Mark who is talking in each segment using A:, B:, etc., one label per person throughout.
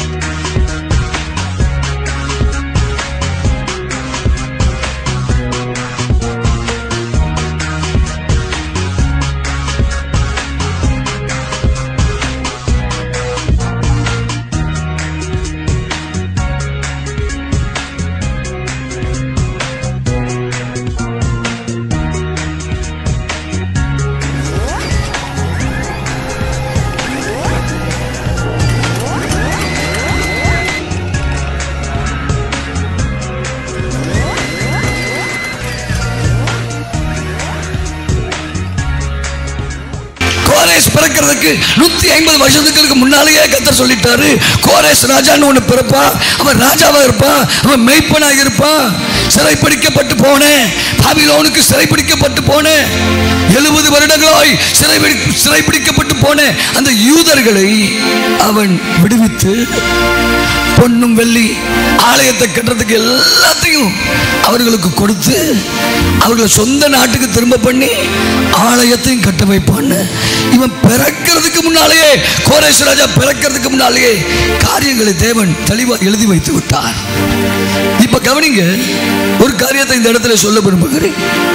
A: கோரேஸ் பிறக்கிறதுக்கு நூத்தி ஐம்பது வருஷத்துக்கு முன்னாலேயே கத்தர் சொல்லிட்டாரு கோரேஸ் ராஜான்னு ஒன்று பிறப்பான் அவன் ராஜாவா இருப்பான் அவன் மெய்ப்பனாக இருப்பான் சிறைப்பிடிக்கப்பட்டு போனேன் பாபிலோனுக்கு சிறைப்பிடிக்கப்பட்டு போனேன் எழுபது வருடங்களாய் சிறை சிறைப்பிடிக்கப்பட்டு போனேன் அந்த யூதர்களை அவன் விடுவித்து பொன்னும் வெள்ளி ஆலயத்தை கட்டுறதுக்கு எல்லாத்தையும் அவர்களுக்கு கொடுத்து அவர்களை சொந்த நாட்டுக்கு திரும்ப பண்ணி ஆலயத்தையும் கட்ட வைப்பான்னு இவன் பிறக்கிறதுக்கு முன்னாலேயே கோரேஸ் ராஜா பிறக்கிறதுக்கு முன்னாலேயே காரியங்களை தேவன் தெளிவாக எழுதி வைத்து விட்டார் இப்ப கவனிங்க ஒரு காரியத்தை இந்த இடத்துல சொல்ல விரும்புகிறேன்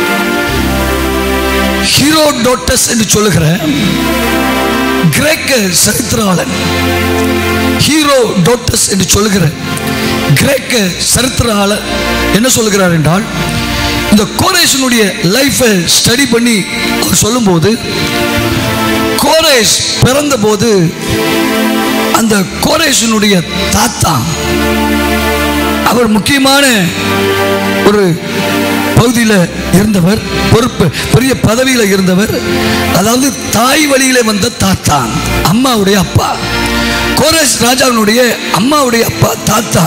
A: ஹீரோடோட்டஸ் என்று சொல்லுகிற கிரேக்க சரித்திராளன் ஹீரோ டோட்டஸ் என்று சொல்லுகிற கிரேக்க சரித்திராளர் என்ன சொல்லுகிறார் என்றால் இந்த கோரேஷனுடைய லைஃபை ஸ்டடி பண்ணி அவர் சொல்லும்போது கோரேஷ் பிறந்தபோது அந்த கோரேஷனுடைய தாத்தா அவர் முக்கியமான ஒரு பகுதியில் இருந்தவர் பொறுப்பு பெரிய பதவியில் இருந்தவர் அதாவது தாய் வழியில வந்த தாத்தா அம்மாவுடைய அப்பா கோரேஸ் ராஜாவினுடைய அம்மாவுடைய அப்பா தாத்தா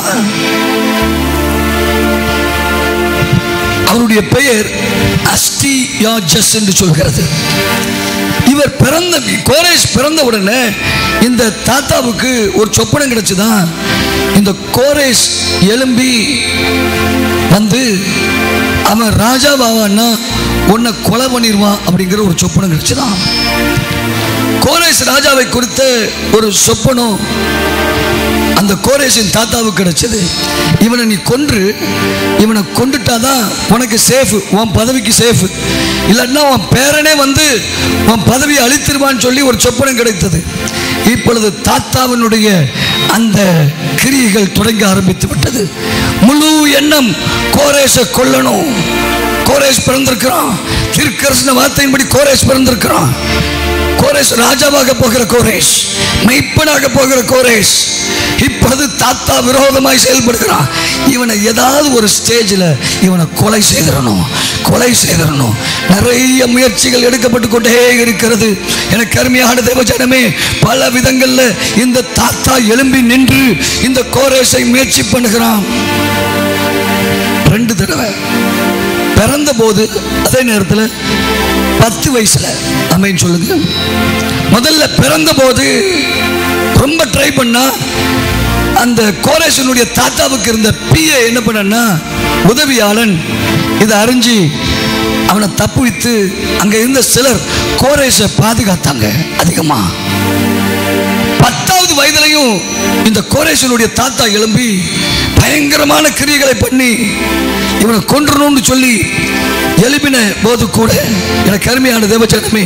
A: அவருடைய பெயர் அஸ்டியாஜஸ் என்று சொல்கிறது இவர் பிறந்த கோரேஷ் பிறந்த உடனே இந்த தாத்தாவுக்கு ஒரு சொப்பனம் கிடைச்சுதான் இந்த கோரேஷ் எலும்பி வந்து அவன் ராஜாவாவான்னா உன்னை கொலை பண்ணிடுவான் அப்படிங்கிற ஒரு சொப்பனம் கிடைச்சுதான் கோரேஷ் ராஜாவை குறித்த ஒரு சொப்பனம் அந்த கோரேஷின் தாத்தாவுக்கு கிடைச்சது இவனை நீ கொன்று இவனை கொண்டுட்டாதான் உனக்கு சேஃப் உன் பதவிக்கு சேஃப் இல்லைன்னா உன் பேரனே வந்து உன் பதவியை அழித்திருவான்னு சொல்லி ஒரு சொப்பனம் கிடைத்தது இப்பொழுது தாத்தாவினுடைய அந்த கிரியைகள் தொடங்க ஆரம்பித்து விட்டது முழு எண்ணம் கோரேஷை கொல்லணும் கோரேஷ் பிறந்திருக்கிறான் திருக்கரசன வார்த்தையின்படி கோரேஷ் பிறந்திருக்கிறான் கோரேஷ் ராஜாவாக போகிற கோரேஷ் மெய்ப்பனாக போகிற கோரேஷ் இப்பொழுது தாத்தா விரோதமாய் செயல்படுகிறான் இவனை ஏதாவது ஒரு ஸ்டேஜில் இவனை கொலை செய்திடணும் கொலை செய்திடணும் நிறைய முயற்சிகள் எடுக்கப்பட்டு கொண்டே இருக்கிறது எனக்கு அருமையான தேவஜனமே பல விதங்கள்ல இந்த தாத்தா எழும்பி நின்று இந்த கோரேஷை முயற்சி பண்ணுகிறான் ரெண்டு தடவை பிறந்த போது அதே நேரத்தில் பத்து வயசுல அம்மைன்னு சொல்லுங்க முதல்ல பிறந்த போது ரொம்ப ட்ரை பண்ணா அந்த கோரேசனுடைய தாத்தாவுக்கு இருந்த பிஏ என்ன பண்ணா உதவியாளன் இதை அறிஞ்சு அவனை தப்பு வைத்து அங்க இருந்த சிலர் கோரேஷை பாதுகாத்தாங்க அதிகமா பத்தாவது வயதிலையும் இந்த கோரேசனுடைய தாத்தா எழும்பி பயங்கரமான கிரியைகளை பண்ணி இவனை கொன்றணும்னு சொல்லி எழுப்பின போது கூட எனக்கு அருமையான தேவச்சனமே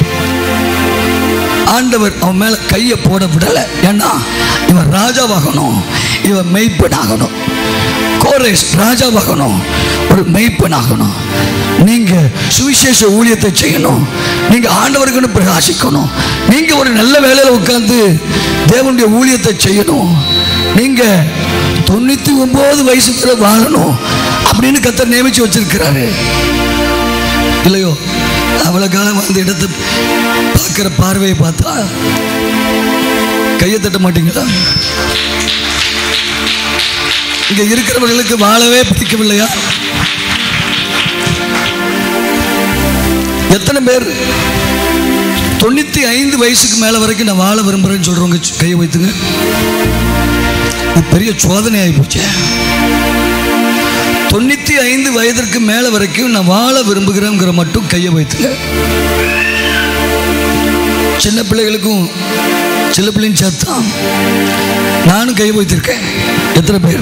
A: ஆண்டவர் அவன் மேல கையை போட விடலை ஏன்னா இவன் ராஜாவாகணும் இவன் மெய்ப்பனாகணும் கோரேஸ் ராஜாவாகணும் ஒரு மெய்ப்பனாகணும் நீங்க சுவிசேஷ ஊழியத்தை செய்யணும் நீங்க ஆண்டவருக்குன்னு பிரகாசிக்கணும் நீங்க ஒரு நல்ல வேலையில உட்கார்ந்து தேவனுடைய ஊழியத்தை செய்யணும் நீங்க தொண்ணூத்தி ஒன்பது வயசுக்குள்ள வாழணும் அப்படின்னு கத்தர் நியமிச்சு வச்சிருக்கிறாரு இல்லையோ அவ்வளவு காலம் அந்த இடத்தை பார்க்கிற பார்வையை பார்த்தா கையை தட்ட மாட்டீங்களா இங்க இருக்கிறவர்களுக்கு வாழவே பிடிக்கவில்லையா எத்தனை பேர் தொண்ணூத்தி ஐந்து வயசுக்கு மேல வரைக்கும் நான் வாழ விரும்புறேன்னு சொல்றவங்க கையை வைத்துங்க இது பெரிய சோதனை ஆகி போச்சு தொண்ணூத்தி ஐந்து வயதிற்கு மேல வரைக்கும் நான் வாழ விரும்புகிறேங்கிற மட்டும் கையை வைத்துங்க சின்ன பிள்ளைகளுக்கும் சில பிள்ளையும் சேர்த்தான் நானும் கை வைத்திருக்கேன் எத்தனை பேர்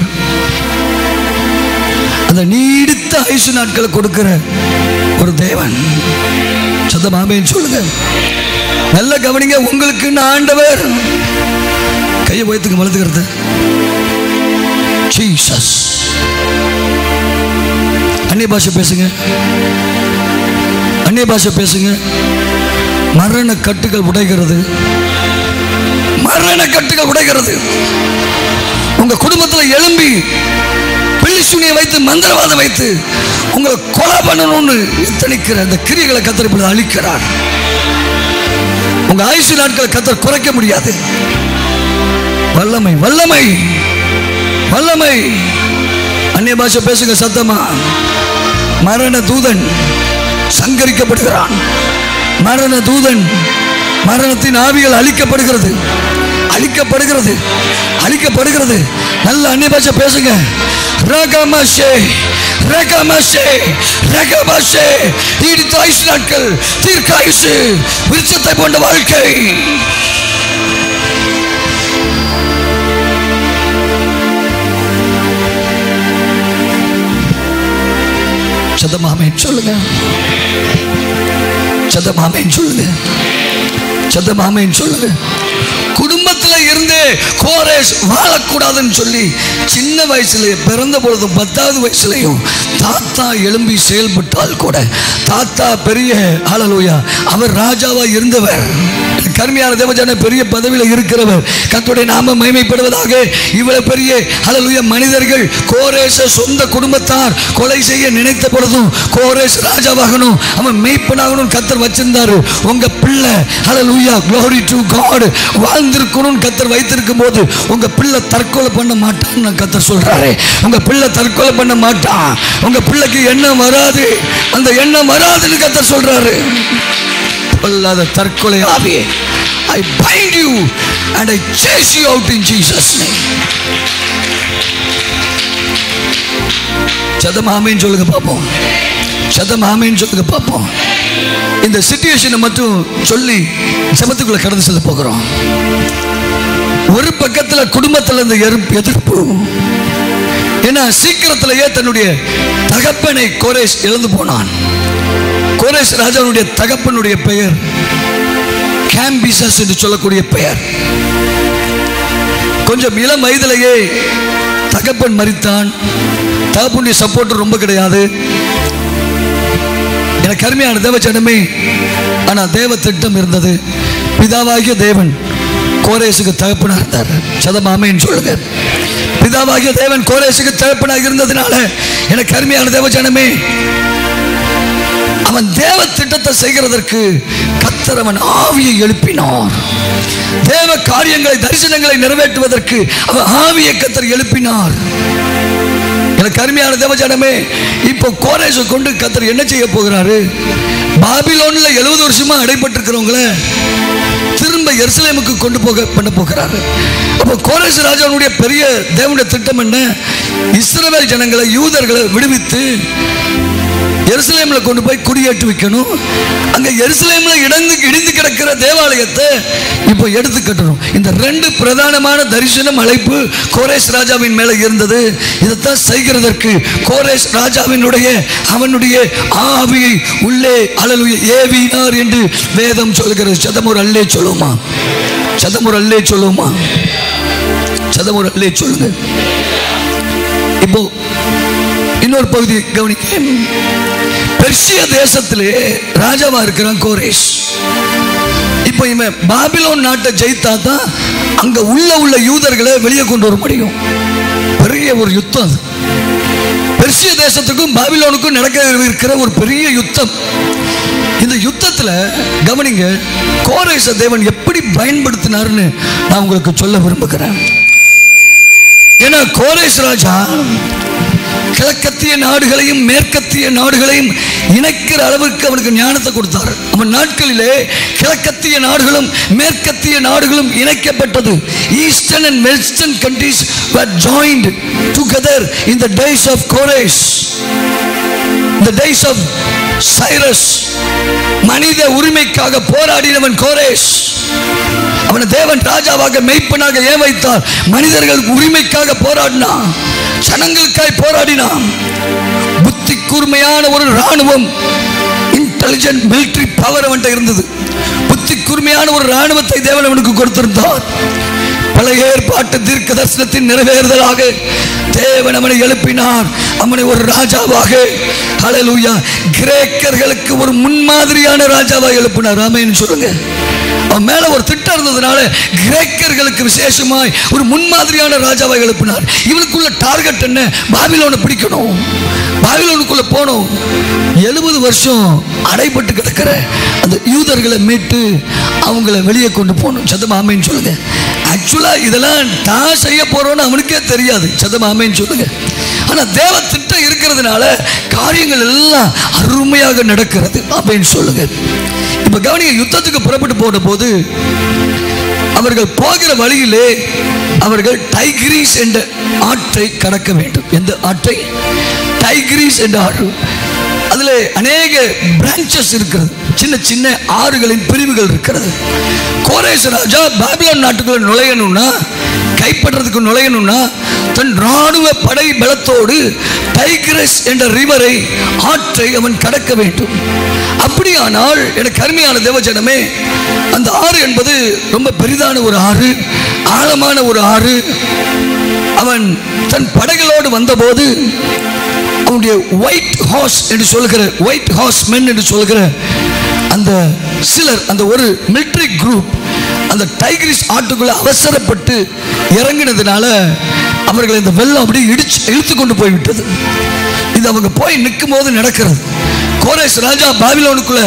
A: அந்த நீடித்த ஆயுசு நாட்களை கொடுக்கிற ஒரு தேவன் சத்தமாமேன்னு சொல்லுங்க நல்ல கவனிங்க உங்களுக்கு ஆண்டவர் கையை உயர்த்துக்கு வளர்த்துக்கிறது ஜீசஸ் அந்நிய பாஷை பேசுங்க அந்நிய பாஷை பேசுங்க மரண கட்டுகள் உடைகிறது மரண கட்டுகள் உடைகிறது உங்க குடும்பத்தில் எழும்பி பிள்ளிசுனியை வைத்து மந்திரவாதம் வைத்து உங்களை கொலை பண்ணணும்னு எத்தனைக்கிற அந்த கிரியைகளை கத்தர் இப்பொழுது அழிக்கிறார் உங்க ஆயுசு நாட்களை கத்தர் குறைக்க முடியாது வல்லமை வல்லமை வல்லமை அந்நிய பாஷை பேசுங்க சத்தமா மரண தூதன் சங்கரிக்கப்படுகிறான் மரண தூதன் மரணத்தின் ஆவிகள் அழிக்கப்படுகிறது அழிக்கப்படுகிறது அழிக்கப்படுகிறது நல்ல அந்நிய பாஷை பேசுங்க ரகமஷே ரகமஷே ரகமஷே நீடித்த ஆயுசு நாட்கள் தீர்க்க ஆயுசு விருட்சத்தை போன்ற வாழ்க்கை சதமாமேன் சொல்லுங்க சதமாமேன் சொல்லுங்க சதமாமேன் சொல்லுங்க குடும்பத்துல இருந்து கோரேஷ் வாழக்கூடாதுன்னு சொல்லி சின்ன வயசுல பிறந்த பொழுதும் பத்தாவது வயசுலயும் தாத்தா எழும்பி செயல்பட்டால் கூட தாத்தா பெரிய ஆளலூயா அவர் ராஜாவா இருந்தவர் கருமையான தேவஜான பெரிய பதவியில் இருக்கிறவர் கத்துடைய நாம மகிமைப்படுவதாக இவ்வளவு பெரிய அலலுய மனிதர்கள் கோரேச சொந்த குடும்பத்தார் கொலை செய்ய நினைத்த பொழுதும் கோரேஸ் ராஜாவாகணும் அவன் மெய்ப்பனாகணும் கத்தர் வச்சிருந்தாரு உங்க பிள்ளை அலலுயா glory டு காட் வாழ்ந்திருக்கணும் கத்தர் வைத்திருக்கும் போது உங்க பிள்ளை தற்கொலை பண்ண மாட்டான்னு கத்தர் சொல்றாரு உங்க பிள்ளை தற்கொலை பண்ண மாட்டான் உங்க பிள்ளைக்கு எண்ணம் வராது அந்த எண்ணம் வராதுன்னு கத்தர் சொல்றாரு பொல்லாத தற்கொலை ஆவியே I bind you and I chase you out in Jesus name சதம் ஆமேன்னு சொல்லுங்க பார்ப்போம் சதம் ஆமேன்னு சொல்லுங்க பார்ப்போம் இந்த சிச்சுவேஷனை மட்டும் சொல்லி சமத்துக்குள்ள கடந்து செல்ல போகிறோம் ஒரு பக்கத்துல குடும்பத்துல இந்த எதிர்ப்பு எதிர்ப்பு ஏன்னா சீக்கிரத்திலேயே தன்னுடைய தகப்பனை கோரேஷ் இழந்து போனான் கோரேஷ் ராஜாவுடைய தகப்பனுடைய பெயர் கேம்பிசஸ் என்று சொல்லக்கூடிய பெயர் கொஞ்சம் இளம் வயதிலேயே தகப்பன் மரித்தான் தகப்பனுடைய சப்போர்ட் ரொம்ப கிடையாது எனக்கு அருமையான தேவ ஜனமே ஆனா தேவ திட்டம் இருந்தது பிதாவாகிய தேவன் கோரேசுக்கு தகப்பனா இருந்தார் சதமாமேன்னு சொல்லுங்க பிதாவாகிய தேவன் கோரேசுக்கு தகப்பனாக இருந்ததுனால எனக்கு அருமையான தேவ ஜனமே அவன் தேவ திட்டத்தை செய்கிறதற்கு கத்தர் அவன் ஆவியை எழுப்பினார் தேவ காரியங்களை தரிசனங்களை நிறைவேற்றுவதற்கு அவன் ஆவியை கத்தர் எழுப்பினார் எனக்கு அருமையான தேவஜானமே இப்போ கோரேஷை கொண்டு கத்தர் என்ன செய்ய போகிறாரு பாபிலோன்ல எழுபது வருஷமா அடைபட்டிருக்கிறவங்கள திரும்ப எருசலேமுக்கு கொண்டு போக பண்ண போகிறாரு அப்போ கோரேஷ் ராஜாவுடைய பெரிய தேவனுடைய திட்டம் என்ன இஸ்ரவேல் ஜனங்களை யூதர்களை விடுவித்து எருசலேம்ல கொண்டு போய் குடியேற்றி வைக்கணும் அங்க எருசலேம்ல இடந்து இடிந்து கிடக்கிற தேவாலயத்தை இப்போ எடுத்து கட்டணும் இந்த ரெண்டு பிரதானமான தரிசனம் அழைப்பு கோரேஷ் ராஜாவின் மேல இருந்தது இதைத்தான் செய்கிறதற்கு கோரேஷ் ராஜாவினுடைய அவனுடைய ஆவியை உள்ளே அழலுய ஏவினார் என்று வேதம் சொல்கிறது சதமுர் அல்லே சொல்லுமா சதமுர் அல்லே சொல்லுமா சதமுர் அல்லே சொல்லுங்க இப்போ இன்னொரு பகுதி கவனிக்க பெர்சிய தேசத்திலே ராஜாவா இருக்கிறான் கோரேஷ் இப்போ இவன் பாபிலோன் நாட்டை ஜெயித்தா தான் அங்க உள்ள உள்ள யூதர்களை வெளியே கொண்டு வர முடியும் பெரிய ஒரு யுத்தம் அது பெர்சிய தேசத்துக்கும் பாபிலோனுக்கும் நடக்க இருக்கிற ஒரு பெரிய யுத்தம் இந்த யுத்தத்துல கவனிங்க கோரேச தேவன் எப்படி பயன்படுத்தினார்னு நான் உங்களுக்கு சொல்ல விரும்புகிறேன் ஏன்னா கோரேஸ் ராஜா கிழக்கத்திய நாடுகளையும் மேற்கத்திய நாடுகளையும் இணைக்கிற அளவுக்கு அவனுக்கு ஞானத்தை கொடுத்தார் அவன் நாட்களிலே கிழக்கத்திய நாடுகளும் மேற்கத்திய நாடுகளும் இணைக்கப்பட்டது eastern and western countries were joined together in the days of Koresh the days of Cyrus மனித உரிமைக்காக போராடினவன் கோரேஷ் அவனை தேவன் ராஜாவாக மெய்ப்பனாக ஏன் வைத்தார் மனிதர்கள் உரிமைக்காக போராடினான் ஜனங்களுக்காய் போராடினான் புத்தி கூர்மையான ஒரு ராணுவம் இன்டெலிஜென்ட் மிலிட்டரி பவர் அவன்கிட்ட இருந்தது புத்தி கூர்மையான ஒரு ராணுவத்தை தேவன் அவனுக்கு கொடுத்திருந்தார் பழைய ஏற்பாட்டு தீர்க்க தரிசனத்தின் நிறைவேறுதலாக தேவன் அவனை எழுப்பினார் அவனை ஒரு ராஜாவாக ஹalleluya கிரேக்கர்களுக்கு ஒரு முன்மாதிரியான ராஜாவாக எழுப்பினார் ஆமென்னு சொல்லுங்க அவன் மேல ஒரு திட்டம் இருந்ததுனால கிரேக்கர்களுக்கு விசேஷமாய் ஒரு முன்மாதிரியான ராஜாவை எழுப்பினார் இவனுக்குள்ள டார்கெட் என்ன பாபிலோனை பிடிக்கணும் பாபிலோனுக்குள்ள போனோம் எழுபது வருஷம் அடைபட்டு கிடக்கிற அந்த யூதர்களை மீட்டு அவங்கள வெளியே கொண்டு போகணும் சதமாமைன்னு சொல்லுங்க ஆக்சுவலா இதெல்லாம் தான் செய்ய போறோம்னு அவனுக்கே தெரியாது சதமாமைன்னு சொல்லுங்க ஆனா தேவ திட்டம் இருக்கிறதுனால காரியங்கள் எல்லாம் அருமையாக நடக்கிறது அப்படின்னு சொல்லுங்க இப்ப கவனிங்க யுத்தத்துக்கு புறப்பட்டு போன போது அவர்கள் போகிற வழியிலே அவர்கள் டைகிரீஸ் என்ற ஆற்றை கடக்க வேண்டும் எந்த ஆற்றை டைகிரீஸ் என்ற ஆறு அதில் அநேக பிரான்ச்சஸ் இருக்கிறது சின்ன சின்ன ஆறுகளின் பிரிவுகள் இருக்கிறது கோரேஸ் ராஜா பாபிலோன் நாட்டுக்குள்ள நுழையணும்னா கைப்பற்றதுக்கு நுழையணும்னா தன் ராணுவ படை பலத்தோடு டைகிரஸ் என்ற ரிவரை ஆற்றை அவன் கடக்க வேண்டும் அப்படியானால் எனக்கு அருமையான தேவஜனமே அந்த ஆறு என்பது ரொம்ப பெரிதான ஒரு ஆறு ஆழமான ஒரு ஆறு அவன் தன் படைகளோடு வந்தபோது அவனுடைய ஒயிட் ஹார்ஸ் என்று சொல்கிற ஒயிட் ஹார்ஸ் மென் என்று சொல்கிற அந்த சிலர் அந்த ஒரு மிலிட்ரி குரூப் அந்த டைகிரிஸ் ஆட்டுக்குள்ள அவசரப்பட்டு இறங்கினதுனால அவர்கள் இந்த வெள்ளம் அப்படியே இடிச்சு இழுத்து கொண்டு போய்விட்டது இது அவங்க போய் நிற்கும் போது நடக்கிறது கோரேஸ் ராஜா பாபிலோனுக்குள்ள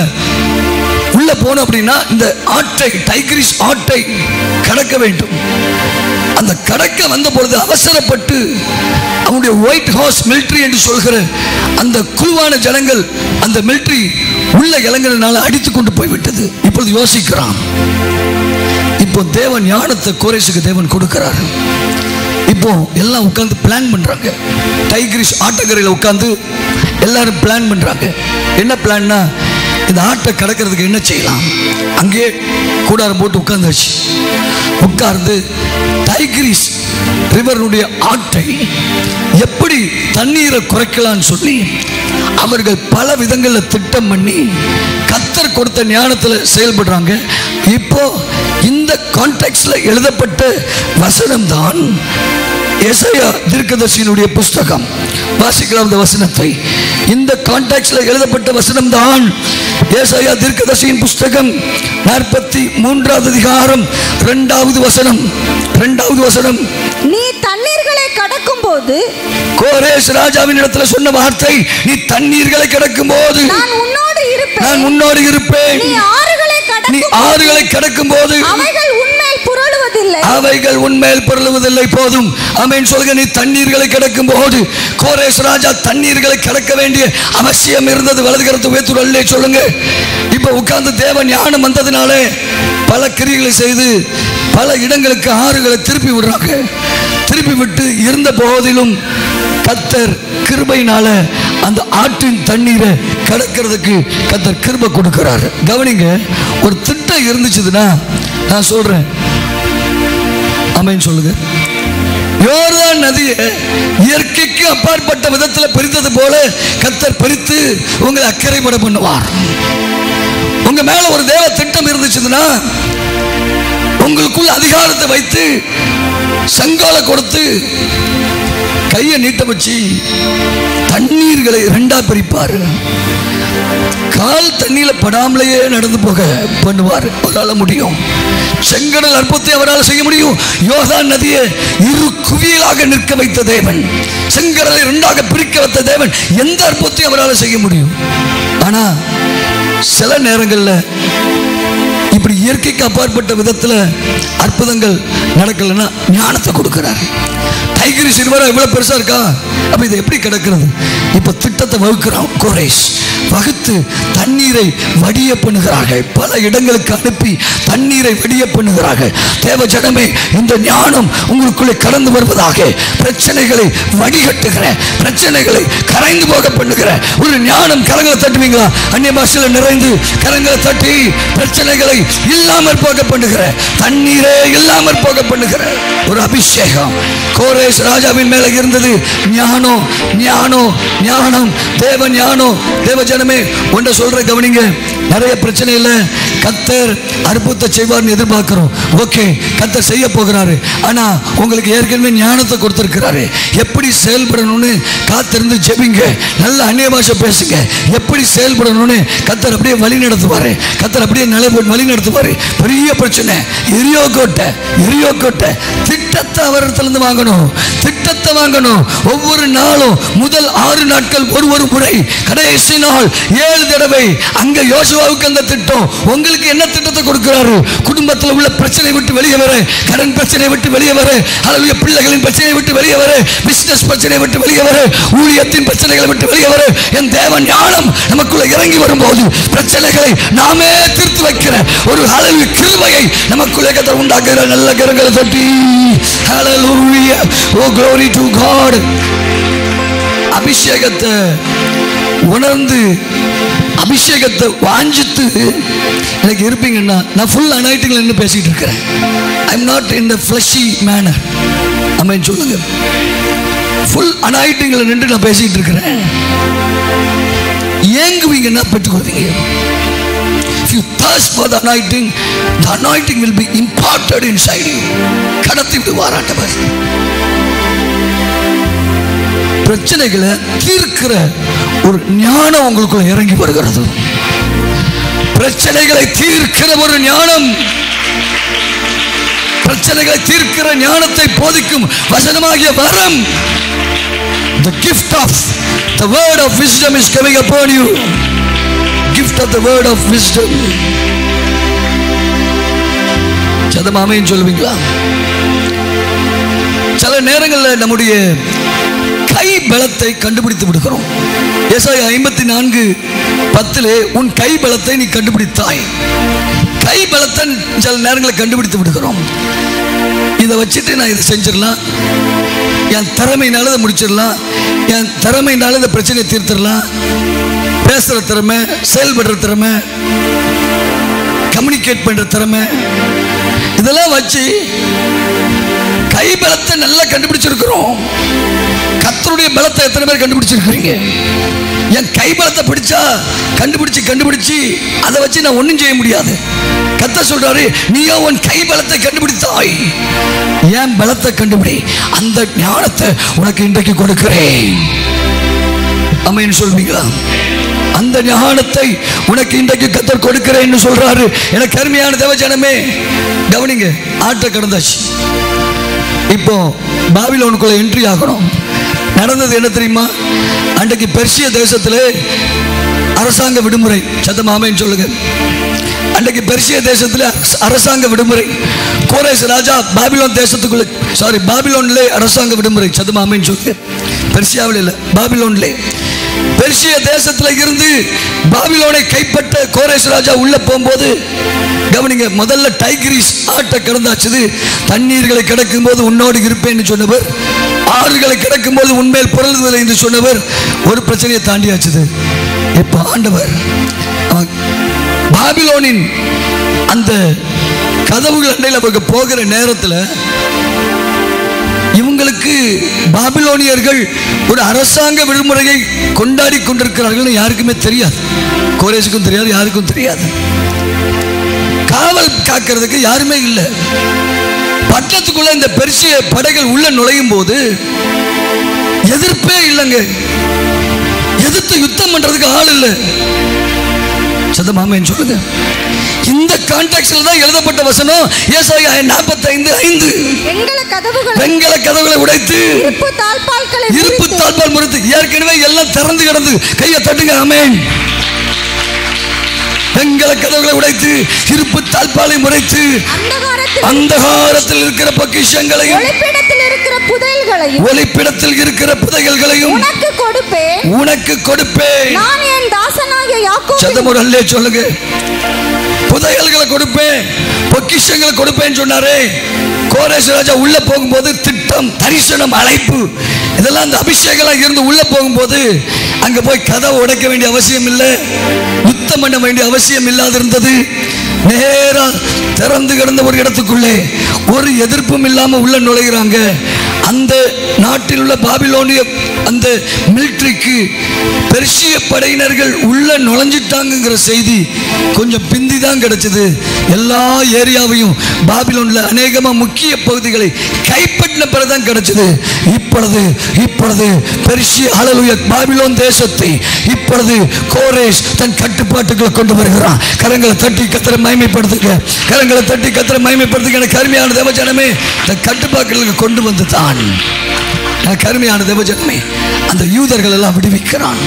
A: உள்ள போனோம் அப்படின்னா இந்த ஆட்டை டைகிரிஸ் ஆட்டை கடக்க வேண்டும் அந்த கடக்க வந்த பொழுது அவசரப்பட்டு அவனுடைய ஒயிட் ஹவுஸ் மிலிட்ரி என்று சொல்கிற அந்த குழுவான ஜனங்கள் அந்த மிலிட்ரி உள்ள இறங்குறதுனால அடித்து கொண்டு போய்விட்டது இப்பொழுது யோசிக்கிறான் இப்போ தேவன் ஞானத்தை கோரேசுக்கு தேவன் கொடுக்கிறார் இப்போ எல்லாம் உட்கார்ந்து பிளான் பண்றாங்க டைகிரிஸ் ஆட்டக்கரையில் உட்கார்ந்து எல்லாரும் பிளான் பண்றாங்க என்ன பிளான்னா இந்த ஆட்டை கடக்கிறதுக்கு என்ன செய்யலாம் அங்கேயே கூடாரம் போட்டு உட்கார்ந்தாச்சு உட்கார்ந்து டைகிரிஸ் ரிவருடைய ஆட்டை எப்படி தண்ணீரை குறைக்கலாம்னு சொல்லி அவர்கள் பல விதங்களில் திட்டம் பண்ணி கத்தர் கொடுத்த ஞானத்தில் செயல்படுறாங்க இப்போ இந்த கான்டெக்ட்ல எழுதப்பட்ட வசனம் தான் எசையா தீர்க்கதர்சியினுடைய புஸ்தகம் வாசிக்கலாம் இந்த வசனத்தை இந்த கான்டெக்ட்ல எழுதப்பட்ட வசனம் தான் ஏசாயா தீர்க்கதர்சியின் புஸ்தகம் நாற்பத்தி மூன்றாவது அதிகாரம் இரண்டாவது வசனம் இரண்டாவது வசனம்
B: நீ தண்ணீர்களை கடக்கும் போது
A: கோரேஸ் ராஜாவின் இடத்துல சொன்ன வார்த்தை நீ தண்ணீர்களை கிடக்கும் போது
B: நான் உன்னோடு இருப்பேன்
A: நான் உன்னோடு இருப்பேன்
B: நீ ஆறுகளை
A: நீ
B: கடக்கும்
A: ஆறுகளை கிடக்கும் போது
B: அவைகள் உன்மேல் புரளுவதில்லை
A: அவைகள் உன்மேல் பொருளுவதில்லை போதும் ஆமென் சொல்க நீ தண்ணீர்களை கிடக்கும் போது கோரேஸ் ராஜா தண்ணீர்களை கடக்க வேண்டிய அவசியம் இருந்தது வலது கருத்து உயர்த்துடலே சொல்லுங்க இப்ப உட்கார்ந்து தேவன் ஞானம் வந்ததுனாலே பல கிரிகளை செய்து பல இடங்களுக்கு ஆறுகளை திருப்பி விடுறாங்க திருப்பி விட்டு இருந்த போதிலும் கத்தர் கிருபையினால அந்த ஆற்றின் தண்ணீரை கடக்கிறதுக்கு கத்தர் கிருபை கொடுக்கிறாரு கவனிங்க ஒரு திட்டம் இருந்துச்சுதுன்னா நான் சொல்றேன் அமேன் சொல்லுங்க யோர்தான் நதியை இயற்கைக்கு அப்பாற்பட்ட விதத்தில் பிரித்தது போல கத்தர் பிரித்து உங்களை அக்கறைப்பட பண்ணுவார் உங்க மேல ஒரு தேவ திட்டம் இருந்துச்சுன்னா உங்களுக்குள்ள அதிகாரத்தை வைத்து சங்கால கொடுத்து கையை நீட்ட வச்சு தண்ணீர்களை ரெண்டா பிரிப்பாரு கால் தண்ணியில படாமலேயே நடந்து போக பண்ணுவார் அவரால் முடியும் செங்கடல் அற்புதத்தை அவரால் செய்ய முடியும் யோர்தான் நதியை இரு குவியலாக நிற்க வைத்த தேவன் செங்கடலை இரண்டாக பிரிக்க வைத்த தேவன் எந்த அற்புதத்தையும் அவரால் செய்ய முடியும் ஆனா சில நேரங்கள்ல இப்படி இயற்கைக்கு அப்பாற்பட்ட விதத்துல அற்புதங்கள் நடக்கலைன்னா ஞானத்தை கொடுக்கிறார் டைகிரி சிறுவரா இவ்வளவு பெருசா இருக்கா அப்ப இது எப்படி கிடக்கிறது இப்ப திட்டத்தை வகுக்கிறான் கோரேஸ் வகுத்து தண்ணீரை வடிய பண்ணுகிறார்கள் பல இடங்களுக்கு அனுப்பி தண்ணீரை வடிய பண்ணுகிறார்கள் தேவ ஜனமே இந்த ஞானம் உங்களுக்குள்ளே கடந்து வருவதாக பிரச்சனைகளை வடிகட்டுகிற பிரச்சனைகளை கரைந்து போக பண்ணுகிற ஒரு ஞானம் கரங்களை தட்டுவீங்களா அந்நிய பாஷையில் நிறைந்து கரங்களை தட்டி பிரச்சனைகளை இல்லாமல் போக பண்ணுகிற தண்ணீரே இல்லாமல் போக பண்ணுகிற ஒரு அபிஷேகம் கோரேஸ் ராஜாவின் மேல இருந்தது ஞானம் ஞானம் ஞானம் தேவ ஞானம் தேவ ஜனமே ஒன்றை சொல்ற கவனிங்க நிறைய பிரச்சனை இல்லை கத்தர் அற்புதத்தை செய்வார்னு எதிர்பார்க்கிறோம் ஓகே கத்தர் செய்ய போகிறாரு ஆனா உங்களுக்கு ஏற்கனவே ஞானத்தை கொடுத்திருக்கிறாரு எப்படி செயல்படணும்னு காத்திருந்து ஜெபிங்க நல்ல அந்நிய பாஷை பேசுங்க எப்படி செயல்படணும்னு கத்தர் அப்படியே வழி நடத்துவாரு கத்தர் அப்படியே நிலை வழி நடத்துவாரு பெரிய பிரச்சனை எரியோ கோட்டை எரியோ கோட்டை திட்டத்தை அவரிடத்திலிருந்து வாங்கணும் திட்டத்தை வாங்கணும் ஒவ்வொரு நாளும் முதல் ஆறு நாட்கள் ஒரு ஒரு முறை கடைசி நாள் ஏழு தடவை அங்க யோசுவாவுக்கு அந்த திட்டம் உங்களுக்கு என்ன திட்டத்தை கொடுக்கிறாரு குடும்பத்தில் உள்ள பிரச்சனை விட்டு வெளியே வர கடன் பிரச்சனை விட்டு வெளியே வர அளவிய பிள்ளைகளின் பிரச்சனையை விட்டு வெளியே வர பிசினஸ் பிரச்சனை விட்டு வெளியே வர ஊழியத்தின் பிரச்சனைகளை விட்டு வெளியே வர என் தேவன் ஞானம் நமக்குள்ள இறங்கி வரும்போது பிரச்சனைகளை நாமே தீர்த்து வைக்கிற ஒரு அளவு கிருபையை நமக்குள்ளே கதை உண்டாக்குகிற நல்ல கரங்களை தட்டி Hallelujah. Oh glory to God. அபிஷேகத்தை உணர்ந்து அபிஷேகத்தை வாஞ்சித்து எனக்கு இருப்பீங்கன்னா நான் ஃபுல் அனாயிட்டிங்ல நின்று பேசிட்டு இருக்கிறேன் I am not in the fleshly manner amen சொல்லுங்க ஃபுல் அனாயிட்டிங்ல நின்று நான் பேசிட்டு இருக்கிறேன் ஏங்குவீங்கன்னா பெற்றுக்கொள்வீங்க If you thirst for the anointing, the anointing will be imparted inside you. கடத்தி விடுவார் ஆண்டவர் பிரச்சனைகளை தீர்க்கிற ஒரு ஞானம் உங்களுக்குள்ள இறங்கி வருகிறது பிரச்சனைகளை தீர்க்கிற ஒரு ஞானம் பிரச்சனைகளை தீர்க்கிற ஞானத்தை போதிக்கும் வசனமாகிய வரம் the gift of the word of wisdom is coming upon you gift of the word of wisdom சதமாமைன்னு சொல்லுவீங்களா சில நேரங்களில் நம்முடைய கை பலத்தை கண்டுபிடித்து விடுகிறோம் ஏசாயா ஐம்பத்தி நான்கு பத்திலே உன் கை பலத்தை நீ கண்டுபிடித்தாய் கை பலத்தை சில நேரங்களில் கண்டுபிடித்து விடுகிறோம் இதை வச்சுட்டு நான் இதை செஞ்சிடலாம் என் திறமையினால இதை முடிச்சிடலாம் என் திறமையினால இந்த பிரச்சனையை தீர்த்திடலாம் பேசுகிற திறமை செயல்படுற திறமை கம்யூனிகேட் பண்ணுற திறமை இதெல்லாம் வச்சு கை பலத்தை நல்லா கண்டுபிடிச்சிருக்கிறோம் கத்தருடைய பலத்தை எத்தனை பேர் கண்டுபிடிச்சிருக்கிறீங்க என் கை பலத்தை பிடிச்சா கண்டுபிடிச்சு கண்டுபிடிச்சு அதை வச்சு நான் ஒன்றும் செய்ய முடியாது கத்த சொல்றாரு நீயோ உன் கை பலத்தை கண்டுபிடித்தாய் என் பலத்தை கண்டுபிடி அந்த ஞானத்தை உனக்கு இன்றைக்கு கொடுக்கிறேன் அம்மைன்னு சொல்வீங்களா அந்த ஞானத்தை உனக்கு இன்றைக்கு கத்தர் கொடுக்கிறேன்னு சொல்றாரு எனக்கு அருமையான தேவஜனமே கவனிங்க ஆட்டை கடந்தாச்சு இப்போ பாபிலோனுக்குள்ள என்ட்ரி ஆகணும் நடந்தது என்ன தெரியுமா அன்றைக்கு பெர்சிய தேசத்திலே அரசாங்க விடுமுறை சத்தமாமேன்னு சொல்லுங்க அன்றைக்கு பெர்சிய தேசத்தில் அரசாங்க விடுமுறை கோரேஸ் ராஜா பாபிலோன் தேசத்துக்குள்ள சாரி பாபிலோன்லே அரசாங்க விடுமுறை சத்தமாமேன்னு சொல்லுங்க பெர்சியாவில் இல்லை பாபிலோன்லே பெர்சிய தேசத்துல இருந்து பாபிலோனை கைப்பற்ற கோரேஸ் ராஜா உள்ள போகும்போது கவனிங்க முதல்ல டைகிரிஸ் ஆட்டை கிடந்தாச்சுது தண்ணீர்களை கிடக்கும் போது உன்னோடு இருப்பேன்னு சொன்னவர் ஆறுகளை கிடக்கும் போது உண்மையில் புரளுவதில்லை என்று சொன்னவர் ஒரு பிரச்சனையை தாண்டியாச்சுது இப்ப ஆண்டவர் அவன் பாபிலோனின் அந்த கதவுகள் அண்டையில் அவங்க போகிற நேரத்தில் இவங்களுக்கு பாபிலோனியர்கள் ஒரு அரசாங்க விடுமுறையை கொண்டாடி கொண்டிருக்கிறார்கள் யாருக்குமே தெரியாது கோரேஸுக்கும் தெரியாது யாருக்கும் தெரியாது காவல் காக்கிறதுக்கு யாருமே இல்லை பட்டத்துக்குள்ள இந்த பெருசிய படைகள் உள்ள நுழையும் போது எதிர்ப்பே இல்லைங்க எதிர்த்து யுத்தம் பண்றதுக்கு ஆள் இல்லை சதமாமேன்னு சொல்லுங்க இந்த கான்டாக்ட்ல தான் எழுதப்பட்ட வசனம் ஏசாயா நாற்பத்தைந்து ஐந்து
B: வெண்கல கதவுகளை
A: வெண்கல கதவுகளை உடைத்து
B: இருப்பு தாழ்பால்களை
A: இருப்பு
B: முறித்து,
A: தாழ்பால் முறித்து ஏற்கனவே எல்லாம் திறந்து கிடந்து கையை தட்டுங்க ஆமென் வெண்கல கதவுகளை உடைத்து இருப்பு தாழ்பாலை முறைத்து
B: அந்தகாரத்தில்
A: அந்தகாரத்தில் இருக்கிற பொக்கிஷங்களையும்
B: ஒளிப்பிடத்தில் இருக்கிற புதையல்களையும்
A: ஒளிப்பிடத்தில் இருக்கிற புதைகள்களையும்
B: உனக்கு கொடுப்பேன்
A: உனக்கு கொடுப்பேன்
B: நான் என் தாசனாகிய யாக்கோபின்
A: சத்தமுடன் அல்லே சொல்லுங்க புதையல்களை கொடுப்பேன் பொக்கிஷங்களை கொடுப்பேன்னு சொன்னாரே கோரேஸ் ராஜா உள்ள போகும்போது திட்டம் தரிசனம் அழைப்பு இதெல்லாம் அந்த அபிஷேகம் இருந்து உள்ள போகும்போது அங்க போய் கதவை உடைக்க வேண்டிய அவசியம் இல்லை யுத்தம் பண்ண வேண்டிய அவசியம் இல்லாது இருந்தது நேரா திறந்து கிடந்த ஒரு இடத்துக்குள்ளே ஒரு எதிர்ப்பும் இல்லாம உள்ள நுழைகிறாங்க அந்த நாட்டில் உள்ள பாபிலோனிய அந்த மிலிட்ரிக்கு பெர்ஷிய படையினர்கள் உள்ள நுழைஞ்சிட்டாங்கங்கிற செய்தி கொஞ்சம் பிந்தி தான் கிடைச்சது எல்லா ஏரியாவையும் பாபிலோன்ல அநேகமா முக்கிய பகுதிகளை கைப்பற்றின பிறகுதான் கிடைச்சது இப்பொழுது இப்பொழுது பெர்ஷிய அளவுய பாபிலோன் தேசத்தை இப்பொழுது கோரேஷ் தன் கட்டுப்பாட்டுக்குள்ள கொண்டு வருகிறான் கரங்களை தட்டி கத்திர மகிமைப்படுத்துங்க கரங்களை தட்டி கத்திர மகிமைப்படுத்துங்க எனக்கு அருமையான தேவஜனமே தன் கட்டுப்பாட்டுகளுக்கு கொண்டு வந்து தான் எனக்கு அருமையான தேவஜனமே அந்த யூதர்கள் எல்லாம் விடுவிக்கிறான்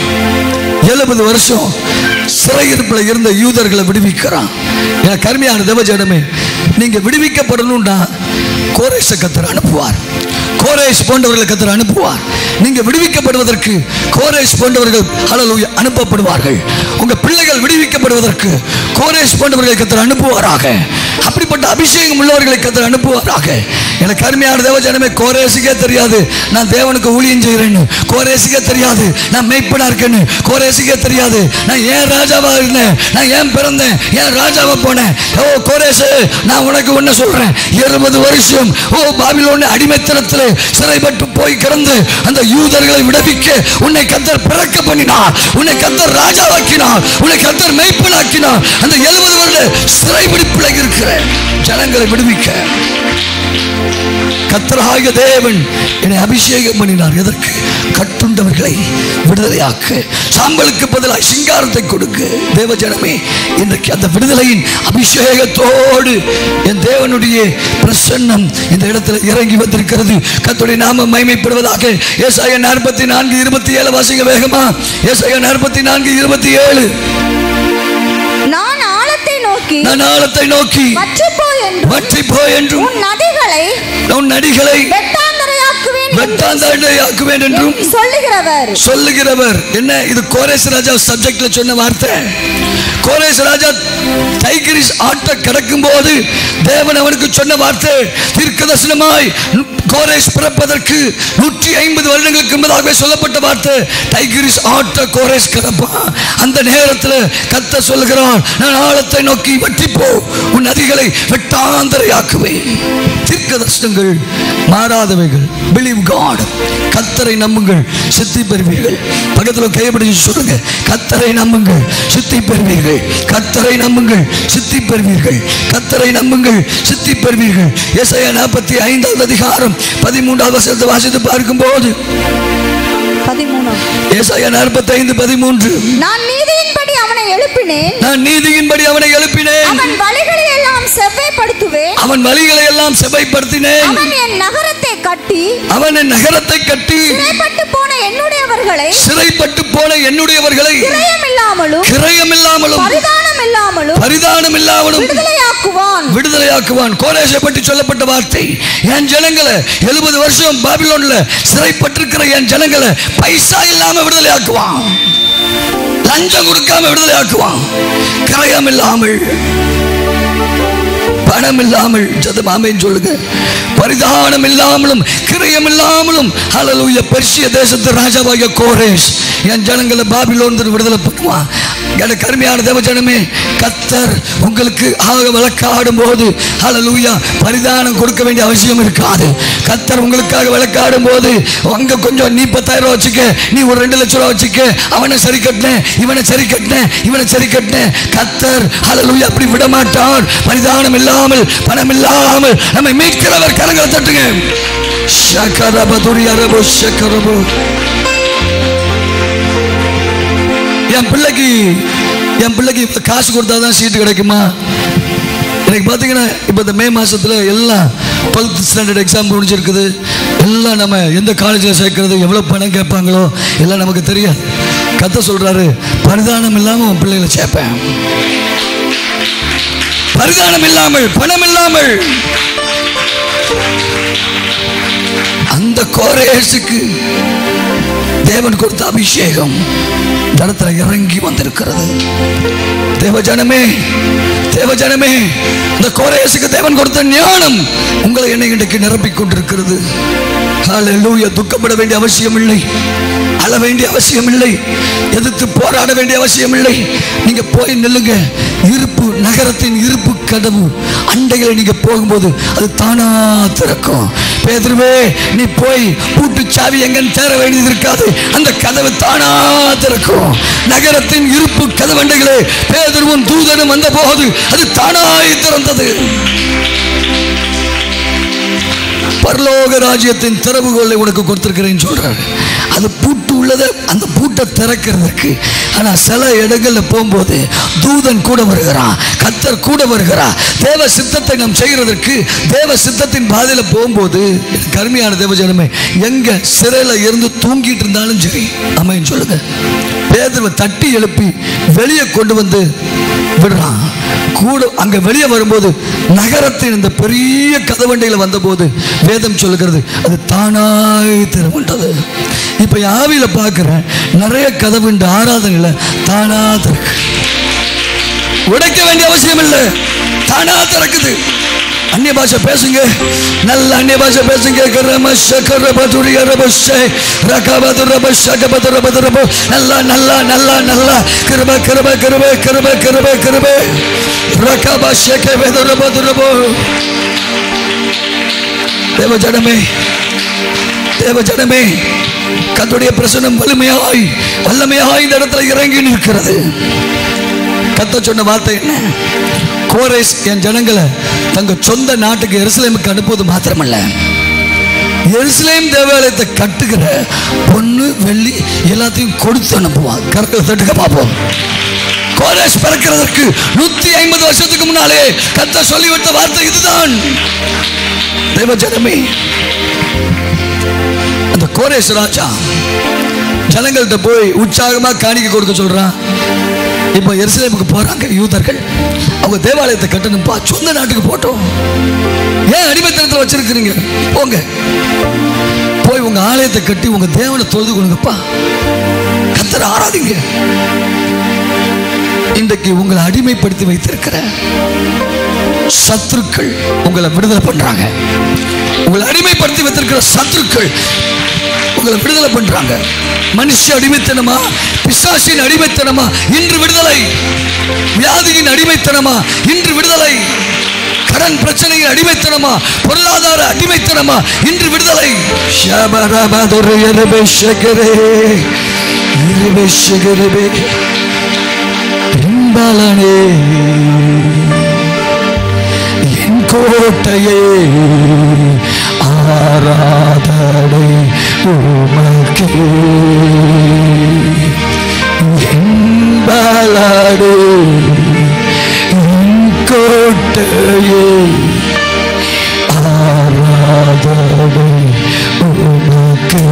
A: எழுபது வருஷம் சிறையிருப்பில் இருந்த யூதர்களை விடுவிக்கிறான் எனக்கு அருமையான தேவஜனமே நீங்க விடுவிக்கப்படணும்னா கோரேஷ கத்தர் அனுப்புவார் கோரேஷ் போன்றவர்களை கத்தர் அனுப்புவார் நீங்க விடுவிக்கப்படுவதற்கு கோரேஷ் போன்றவர்கள் ஹalleluya அனுப்பப்படுவார்கள் உங்க பிள்ளைகள் விடுவிக்கப்படுவதற்கு கோரேஷ் போன்றவர்களை கத்தர் அனுப்புவாராக அப்படிப்பட்ட அபிஷேகம் உள்ளவர்களை கத்தர் அனுப்புவாராக எனக்கு அருமையான தேவஜனமே கோரேசுக்கே தெரியாது நான் தேவனுக்கு ஊழியம் செய்கிறேன்னு கோரேசுக்கே தெரியாது நான் மெய்ப்பனா இருக்கேன்னு கோரேசுக்கே தெரியாது நான் ஏன் ராஜாவா இருந்தேன் நான் ஏன் பிறந்தேன் ஏன் ராஜாவா போனேன் ஓ கோரேசு நான் உனக்கு ஒண்ணு சொல்றேன் இருபது வருஷம் ஓ பாபிலோன் அடிமைத்தனத்தில் சிறைப்பட்டு போய் கிடந்து அந்த யூதர்களை விடுவிக்க உன்னை கத்தர் பிறக்க பண்ணினார் உன்னை கத்தர் ராஜாவாக்கினார் உன்னை கத்தர் மெய்ப்பனாக்கினார் அந்த எழுபது வருட சிறைபிடிப்பில் இருக்கிற ஜனங்களை விடுவிக்க கத்தராகிய தேவன் என்னை அபிஷேகம் பண்ணினார் எதற்கு கட்டுண்டவர்களை விடுதலையாக்க சாம்பலுக்கு பதிலாக சிங்காரத்தை கொடுக்க தேவஜனமே இன்றைக்கு அந்த விடுதலையின் அபிஷேகத்தோடு என் தேவனுடைய பிரசன்னம் இந்த இடத்துல இறங்கி வந்திருக்கிறது கத்துடைய நாம மைமைப்படுவதாக ஏசாய நாற்பத்தி நான்கு இருபத்தி ஏழு வாசிங்க வேகமா ஏசாய நாற்பத்தி நான்கு இருபத்தி ஏழு
B: நான் ஆழத்தை நோக்கி
A: நான் ஆழத்தை நோக்கி
B: வற்றிப்போ என்றும்
A: வற்றி போய் என்றும்
B: உன் நதிகளை
A: உன் நடிகளை
B: வெட்டாந்தரையாக்குவேன் என்றும்
A: வெட்டாந்தாண்டையாக்குவேன் என்றும்
B: சொல்லுகிறவர்
A: சொல்லுகிறவர் என்ன இது கோரேஸ் ராஜா சப்ஜெக்ட்ல சொன்ன வார்த்தை கோரேஸ் ராஜா டைகிரிஸ் ஆட்ட கடக்கும் போது தேவன் அவனுக்கு சொன்ன வார்த்தை தீர்க்கதர்சனமாய் கோரேஸ் பிறப்பதற்கு நூற்றி ஐம்பது வருடங்களுக்கு முன்பதாகவே சொல்லப்பட்ட வார்த்தை டைகிரிஸ் ஆட்ட கோரேஸ் கிடப்பான் அந்த நேரத்தில் கத்த சொல்லுகிறான் நான் ஆழத்தை நோக்கி வட்டிப்போ உன் நதிகளை வெட்டாந்தரையாக்குவேன் தீர்க்க தர்சனங்கள் மாறாதவைகள் பிலீவ் காட் கத்தரை நம்புங்கள் சித்தி பெறுவீர்கள் பக்கத்தில் கையப்படி சொல்லுங்க கத்தரை நம்புங்கள் சித்தி பெறுவீர்கள் கத்தரை நம்புங்கள் சித்தி பெறுவீர்கள் கத்தரை நம்புங்கள் சித்தி பெறுவீர்கள் எஸ்ஐயா நாற்பத்தி ஐந்தாவது அதிகாரம் பதிமூன்றாவது வசனத்தை வாசித்து பார்க்கும்போது
B: பதிமூணாம்
A: ஏசாயா நாற்பத்தி ஐந்து பதிமூன்று
B: நான் நீதியின்படி அவனை எழுப்பினேன்
A: நான் நீதியின்படி அவனை எழுப்பினேன்
B: அவன் வழிகளை எல்லாம் செவ்வைப்படுத்துவேன்
A: அவன் வழிகளை எல்லாம் செவைப்படுத்தினேன்
B: அவன் என் நகரத்தை கட்டி
A: அவன் என் நகரத்தை கட்டி
B: சிறைப்பட்டு போன என்னுடையவர்களை
A: சிறைப்பட்டு போன என்னுடையவர்களை
B: கிரயம் இல்லாமலும்
A: கிரயம் இல்லாமலும்
B: பரிதானம் இல்லாமலும்
A: பரிதானம் இல்லாமலும்
B: விடுதலையாக்குவான்
A: விடுதலையாக்குவான் கோரேஷை பற்றி சொல்லப்பட்ட வார்த்தை என் ஜனங்களை எழுபது வருஷம் பாபிலோன்ல சிறைப்பட்டிருக்கிற என் ஜனங்களை பைசா இல்லாம விடுதலையாக்குவான் லஞ்சம் கொடுக்காம விடுதலையாக்குவான் கிரயம் இல்லாமல் பணம் இல்லாமல் சதமாமேன்னு சொல்லுங்க பரிதானம் இல்லாமலும் கிரயம் இல்லாமலும் ஹalleluya பெர்சிய தேசத்து ராஜாவாகிய கோரேஷ் என் ஜனங்களை பாபிலோன் விடுதலை பண்ணுவான் எனக்கு அருமையான தேவஜனமே கத்தர் உங்களுக்கு ஆக வழக்காடும் போது ஹalleluya பரிதானம் கொடுக்க வேண்டிய அவசியம் இருக்காது கத்தர் உங்களுக்காக வழக்காடும் போது அங்க கொஞ்சம் நீ பத்தாயிரம் ரூபா வச்சுக்க நீ ஒரு ரெண்டு லட்சம் ரூபா வச்சுக்க அவனை சரி கட்டினேன் இவனை சரி கட்டினேன் இவனை சரி கட்டினேன் கத்தர் ஹalleluya அப்படி விட மாட்டார் பரிதானம் இல்லாமல் பணம் இல்லாமல் நம்மை மீட்கிறவர் கரங்களை தட்டுங்க ஷக்கரப துரியரபு ஷக்கரபு என் பிள்ளைக்கு என் பிள்ளைக்கு இப்போ காசு கொடுத்தா தான் சீட்டு கிடைக்குமா எனக்கு பார்த்தீங்கன்னா இப்போ இந்த மே மாதத்தில் எல்லாம் டுவெல்த் ஸ்டாண்டர்ட் எக்ஸாம் முடிஞ்சிருக்குது எல்லாம் நம்ம எந்த காலேஜில் சேர்க்கறது எவ்வளோ பணம் கேட்பாங்களோ எல்லாம் நமக்கு தெரியாது கத்த சொல்றாரு பரிதானம் இல்லாம உன் பிள்ளைகளை சேர்ப்பேன் பரிதானம் இல்லாமல் பணம் இல்லாமல் அந்த கோரேசுக்கு தேவன் கொடுத்த அபிஷேகம் தடத்துல இறங்கி வந்திருக்கிறது தேவஜனமே தேவஜனமே இந்த கோரேசுக்கு தேவன் கொடுத்த ஞானம் உங்களை என்னை இன்றைக்கு நிரப்பிக் கொண்டிருக்கிறது ஹalleluya துக்கப்பட வேண்டிய அவசியம் இல்லை அழ வேண்டிய அவசியம் இல்லை எதிர்த்து போராட வேண்டிய அவசியம் இல்லை நீங்க போய் நில்லுங்க இருப்பு நகரத்தின் இருப்பு கதவு அண்டைகளை நீங்க போகும்போது அது தானா திறக்கும் பேதுருவே நீ போய் பூட்டு சாவி எங்கன்னு தேர வேண்டியது இருக்காது அந்த கதவு தானா திறக்கும் நகரத்தின் இருப்பு கதவண்டைகளே பேதுருவும் தூதனும் வந்த போது அது தானாய் திறந்தது பரலோக ராஜ்யத்தின் திறவுகோலை உனக்கு கொடுத்திருக்கிறேன்னு சொல்றாரு அது பூட்டு உள்ளதை அந்த பூட்டை திறக்கிறதுக்கு ஆனா சில இடங்கள்ல போகும்போது தூதன் கூட வருகிறான் கத்தர் கூட வருகிறான் தேவ சித்தத்தை நாம் செய்கிறதற்கு தேவ சித்தத்தின் பாதையில போகும்போது எனக்கு அருமையான தேவஜனமே எங்க சிறையில இருந்து தூங்கிட்டு இருந்தாலும் சரி அமைன்னு சொல்லுங்க பேதவை தட்டி எழுப்பி வெளியே கொண்டு வந்து விடுறான் கூட அங்க வெளியே வரும்போது நகரத்தின் இந்த பெரிய கதவண்டையில் வந்தபோது வேதம் சொல்லுகிறது அது தானாய் திறவுண்டது இப்ப ஆவியில பார்க்கிறேன் நிறைய கதவுண்டு ஆராதனையில தானா திறக்கு உடைக்க வேண்டிய அவசியம் இல்லை தானா திறக்குது அந்நிய பாஷை பேசுங்க நல்ல அந்நிய பாஷை பேசுங்க கரம சக்கர பதுரிய ரபஷே ரகபது ரபஷ கபது ரபது ரப நல்லா நல்லா நல்லா நல்லா கிருப கிருப கிருப கிருப கிருப கிருப ரகப ஷேக வெது ரபது ரபோ தேவ ஜனமே தேவ ஜனமே கத்துடைய பிரசனம் வலிமையாய் வல்லமையாய் இந்த இடத்துல இறங்கி நிற்கிறது கத்த சொன்ன வார்த்தை என்ன கோரேஸ் என் ஜனங்களை தங்க சொந்த நாட்டுக்கு எருசலேமுக்கு அனுப்புவது மாத்திரமல்ல எருசலேம் தேவாலயத்தை கட்டுகிற பொண்ணு வெள்ளி எல்லாத்தையும் கொடுத்து அனுப்புவான் கரங்களை தட்டுக்க பார்ப்போம் கோரேஸ் பிறக்கிறதற்கு நூத்தி ஐம்பது வருஷத்துக்கு முன்னாலே கத்த சொல்லிவிட்ட வார்த்தை இதுதான் தேவ ஜனமே அந்த கோரேஸ் ராஜா ஜனங்கள்கிட்ட போய் உற்சாகமா காணிக்க கொடுக்க சொல்றான் இப்போ எருசலேமுக்கு போறாங்க யூதர்கள் அவங்க தேவாலயத்தை கட்டணும்பா சொந்த நாட்டுக்கு போட்டோம் ஏன் அடிமைத்தனத்தில் வச்சிருக்கிறீங்க போங்க போய் உங்க ஆலயத்தை கட்டி உங்க தேவனை தொழுது கொடுங்கப்பா கத்தரை ஆராதிங்க இன்றைக்கு உங்களை அடிமைப்படுத்தி வைத்திருக்கிற சத்துருக்கள் உங்களை விடுதலை பண்றாங்க உங்களை அடிமைப்படுத்தி வைத்திருக்கிற சத்துருக்கள் உங்களை விடுதலை பண்றாங்க மனுஷ அடிமைத்தனமா பிசாசின் அடிமைத்தனமா இன்று விடுதலை வியாதியின் அடிமைத்தனமா இன்று விடுதலை கடன் பிரச்சனையின் அடிமைத்தனமா பொருளாதார அடிமைத்தனமா இன்று விடுதலை ஷபரபதுரு எருபே ஷகரே, இருபே ஷகரபே, பின்பலனே என் கோட்டையே ஆராதனை உமக்கே என்பலாடே என் கோட்டையே ஆராதனை உமக்கே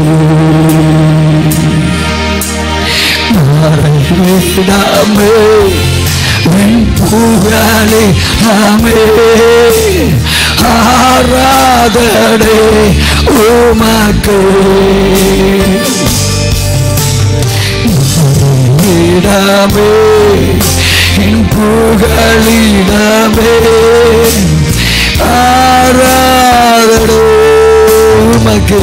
A: மறைவிடாமே என் புகழே நாமே ஆராதனை உமக்கு இடமே என் புகழிடமே ஆராதனை உமக்கு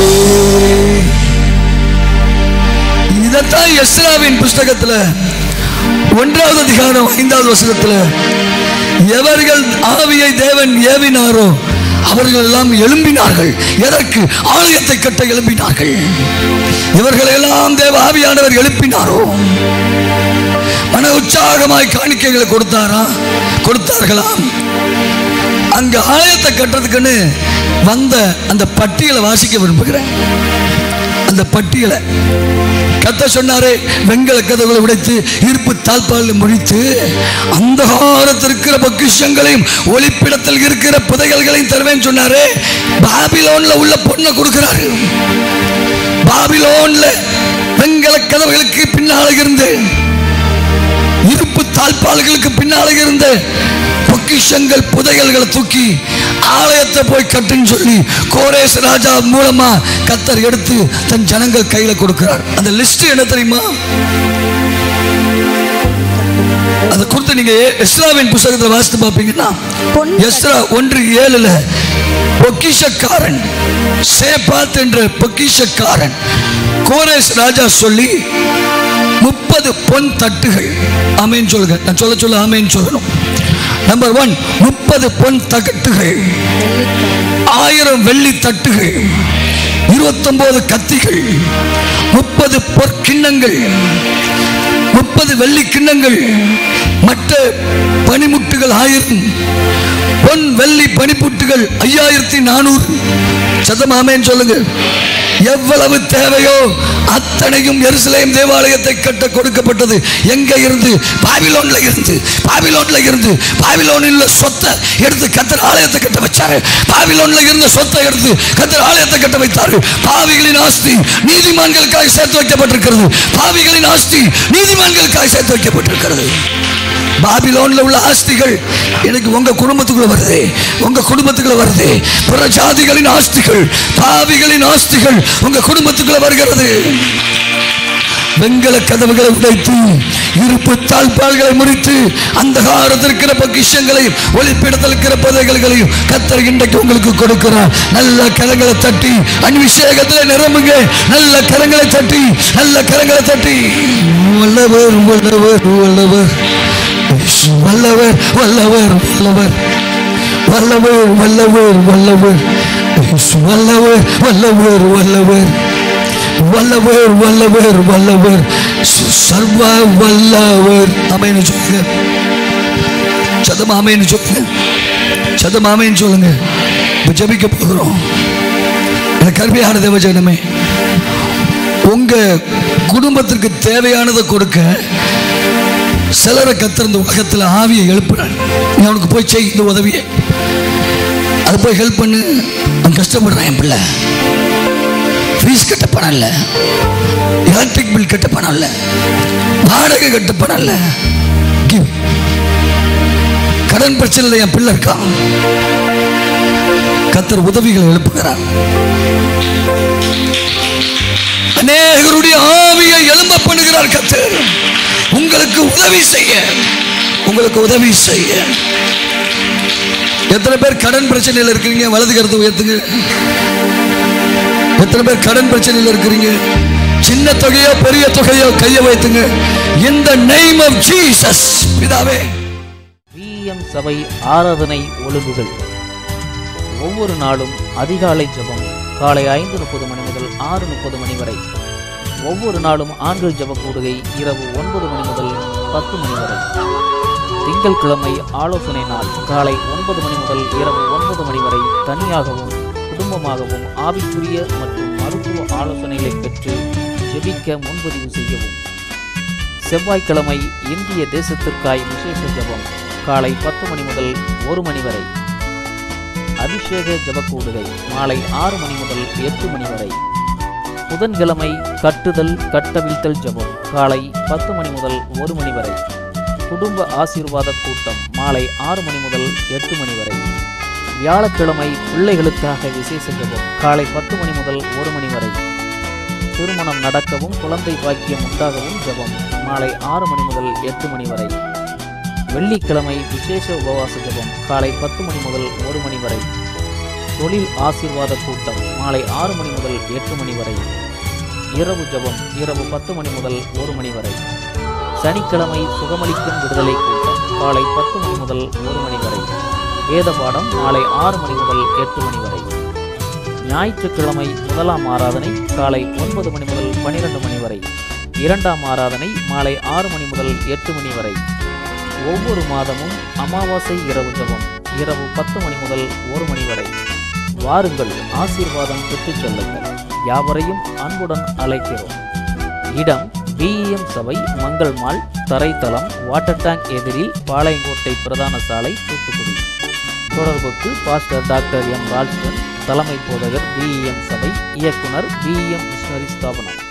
A: இதைத்தான் எஸ்ராவின் புஸ்தகத்துல ஒன்றாவது அதிகாரம் ஐந்தாவது வசனத்துல எவர்கள் ஆவியை தேவன் ஏவினாரோ அவர்கள் எல்லாம் எழும்பினார்கள் எதற்கு ஆலயத்தை கட்ட எழும்பினார்கள் இவர்கள் எல்லாம் தேவ ஆவியானவர் எழுப்பினாரோ மன உற்சாகமாய் காணிக்கைகளை கொடுத்தாரா கொடுத்தார்களாம் அங்க ஆலயத்தை கட்டுறதுக்குன்னு வந்த அந்த பட்டியலை வாசிக்க விரும்புகிறேன் அந்த பட்டியலை கத்த சொன்னாரே வெண்கல கதவுகளை உடைத்து இருப்பு தாழ்பால் முடித்து அந்தகாரத்தில் இருக்கிற பொக்கிஷங்களையும் ஒளிப்பிடத்தில் இருக்கிற புதையல்களையும் தருவேன் சொன்னாரே பாபிலோன்ல உள்ள பொண்ணை கொடுக்கிறாரு பாபிலோன்ல வெண்கல கதவுகளுக்கு பின்னால இருந்து இருப்பு தாழ்பாள்களுக்கு பின்னால இருந்த பொக்கிஷங்கள் புதையல்களை தூக்கி ஆலயத்தை போய் கட்டுன்னு சொல்லி கோரேஸ் ராஜா மூலமா கத்தர் எடுத்து தன் ஜனங்கள் கையில கொடுக்கிறார் அந்த லிஸ்ட் என்ன தெரியுமா அதை குறித்து நீங்க எஸ்ராவின் புஸ்தகத்தை வாசித்து பார்ப்பீங்கன்னா
B: பொன்
A: எஸ்ரா ஒன்று ஏழுல பொக்கிஷக்காரன் சேபாத் என்ற பொக்கிஷக்காரன் கோரேஸ் ராஜா சொல்லி முப்பது பொன் தட்டுகள் ஆமேன்னு சொல்லுங்க நான் சொல்ல சொல்ல ஆமேன்னு சொல்லணும் நம்பர் ஒன் முப்பது பொன் தகட்டுகள் ஆயிரம் வெள்ளி தட்டுகள் இருபத்தொன்பது கத்திகள் முப்பது பொற்கிண்ணங்கள் முப்பது வெள்ளி கிண்ணங்கள் மற்ற பனிமுட்டுகள் ஆயிரம் பொன் வெள்ளி பனிப்புட்டுகள் ஐயாயிரத்தி நானூறு சதமாமேன்னு சொல்லுங்க எவ்வளவு தேவையோ அத்தனையும் எருசலேம் தேவாலயத்தை கட்ட கொடுக்கப்பட்டது எங்க இருந்து பாபிலோன்ல இருந்து பாபிலோன்ல இருந்து பாபிலோனில் சொத்தை எடுத்து கத்தர் ஆலயத்தை கட்ட வச்சாரு பாபிலோன்ல இருந்த சொத்தை எடுத்து கத்தர் ஆலயத்தை கட்ட வைத்தாரு பாவிகளின் ஆஸ்தி நீதிமான்களுக்காக சேர்த்து வைக்கப்பட்டிருக்கிறது பாவிகளின் ஆஸ்தி நீதிமான்களுக்காக சேர்த்து வைக்கப்பட்டிருக்கிறது பாபிலோன்ல உள்ள ஆஸ்திகள் எனக்கு உங்க குடும்பத்துக்குள்ள வருது உங்க குடும்பத்துக்குள்ள வருது பிற ஜாதிகளின் ஆஸ்திகள் பாவிகளின் ஆஸ்திகள் உங்க குடும்பத்துக்குள்ள வருகிறது வெண்கல கதவுகளை உடைத்து இருப்பு தாழ்பால்களை முறித்து அந்த காலத்தில் இருக்கிற பொக்கிஷங்களையும் ஒளிப்பிடத்தில் இருக்கிற புதைகளையும் கத்தர் இன்றைக்கு உங்களுக்கு கொடுக்கிறார் நல்ல கரங்களை தட்டி அன்விஷேகத்தில் நிரம்புங்க நல்ல கரங்களை தட்டி நல்ல கரங்களை தட்டி வல்லவர் வல்லவர் வல்லவர் வல்லவர் வல்லவர் வல்லவர் வல்லவர் வல்லவர் வல்லவர் வல்லவர் வல்லவர் வல்லவர் வல்லவர் வல்லவர் வல்லவர் சர்வ வல்லவர் அமைன்னு சொல்லுங்க சதம் அமைன்னு சொல்லுங்க சதம் அமைன்னு சொல்லுங்க இப்ப ஜபிக்க போகிறோம் எனக்கு கருமையான தேவஜனமே உங்க குடும்பத்திற்கு தேவையானதை கொடுக்க சிலரை கத்தர் இந்த உலகத்தில் ஆவியை எழுப்புறார் நீ அவனுக்கு போய் செய் இந்த உதவியை அது போய் ஹெல்ப் பண்ணு அவன் கஷ்டப்படுறான் என் பிள்ளை ஃபீஸ் கட்ட பணம் இல்லை எலக்ட்ரிக் பில் கட்ட பணம் இல்லை வாடகை கட்ட பணம் இல்லை Give. கடன் பிரச்சனையில் என் பிள்ளை இருக்கான் கத்தர் உதவிகளை எழுப்புகிறார் அநேகருடைய ஆவியை எழும்ப பண்ணுகிறார் கத்தர் உங்களுக்கு உதவி செய்ய உங்களுக்கு உதவி செய்ய எத்தனை பேர் கடன் பிரச்சனையில் இருக்கிறீங்க வலது கருத்து உயர்த்துங்க எத்தனை பேர் கடன் பிரச்சனையில் இருக்கிறீங்க சின்ன தொகையோ பெரிய தொகையோ கையை வைத்துங்க இந்த நெய்ம் ஆஃப் ஜீசஸ் பிதாவே
C: விஎம் சபை ஆராதனை ஒழுங்குகள் ஒவ்வொரு நாளும் அதிகாலை ஜெபம் காலை ஐந்து முப்பது மணி முதல் ஆறு முப்பது மணி வரை ஒவ்வொரு நாளும் ஆண்கள் ஜெப கூடுகை இரவு ஒன்பது மணி முதல் பத்து மணி வரை திங்கட்கிழமை ஆலோசனை நாள் காலை ஒன்பது மணி முதல் இரவு ஒன்பது மணி வரை தனியாகவும் குடும்பமாகவும் ஆவிக்குரிய மற்றும் மருத்துவ ஆலோசனைகளை பெற்று ஜெபிக்க முன்பதிவு செய்யவும் செவ்வாய்க்கிழமை இந்திய தேசத்திற்காய் விசேஷ ஜெபம் காலை பத்து மணி முதல் ஒரு மணி வரை அபிஷேக ஜெபக்கூடுகை மாலை ஆறு மணி முதல் எட்டு மணி வரை புதன்கிழமை கட்டுதல் கட்டவிழ்த்தல் ஜெபம் காலை பத்து மணி முதல் ஒரு மணி வரை குடும்ப ஆசீர்வாத கூட்டம் மாலை ஆறு மணி முதல் எட்டு மணி வரை வியாழக்கிழமை பிள்ளைகளுக்காக விசேஷ ஜெபம் காலை பத்து மணி முதல் ஒரு மணி வரை திருமணம் நடக்கவும் குழந்தை பாக்கியம் உண்டாகவும் ஜெபம் மாலை ஆறு மணி முதல் எட்டு மணி வரை வெள்ளிக்கிழமை விசேஷ உபவாச ஜெபம் காலை பத்து மணி முதல் ஒரு மணி வரை தொழில் ஆசீர்வாத கூட்டம் மாலை ஆறு மணி முதல் எட்டு மணி வரை இரவு ஜெபம் இரவு பத்து மணி முதல் ஒரு மணி வரை சனிக்கிழமை சுகமளிக்கும் விடுதலை கூட்டம் காலை பத்து மணி முதல் ஒரு மணி வரை வேத பாடம் மாலை ஆறு மணி முதல் எட்டு மணி வரை ஞாயிற்றுக்கிழமை முதலாம் ஆராதனை காலை ஒன்பது மணி முதல் பனிரெண்டு மணி வரை இரண்டாம் ஆராதனை மாலை ஆறு மணி முதல் எட்டு மணி வரை ஒவ்வொரு மாதமும் அமாவாசை இரவு ஜெபம் இரவு பத்து மணி முதல் ஒரு மணி வரை வாருங்கள் ஆசீர்வாதம் பெற்றுச் செல்லுங்கள் யாவரையும் அன்புடன் அழைக்கிறோம் இடம் பிஇஎம் சபை மங்கள் மால் தரைத்தளம் வாட்டர் டேங்க் எதிரில் பாளையங்கோட்டை பிரதான சாலை தூத்துக்குடி தொடர்புக்கு பாஸ்டர் டாக்டர் எம் ராஜ்கன் தலைமை போதகர் பிஇஎம் சபை இயக்குனர் பிஇஎம் மிஷனரி ஸ்தாபனம்